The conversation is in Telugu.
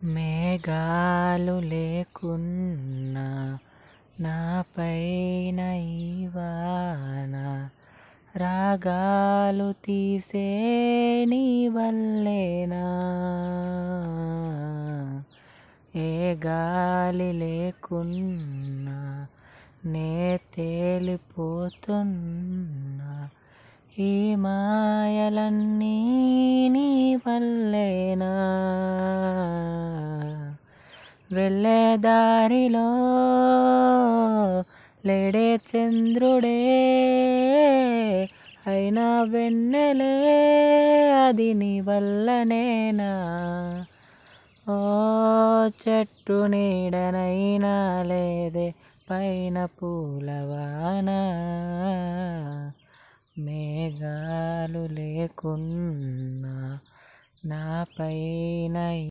మేఘాలు లేకున్నా నాపైన ఈ వాన రాగాలు తీసే నీ వల్లేనా ఏ గాలి లేకున్నా నే తేలిపోతున్నా ఈ మాయలన్నీ నీ వల్లేనా వెళ్ళే దారిలో లేడే చంద్రుడే అయినా వెన్నెలే అది నీ వల్లనేనా ఓ చెట్టు నీడనైనా లేదే పైన పూలవాన మేఘాలు లేకున్నా నా పైన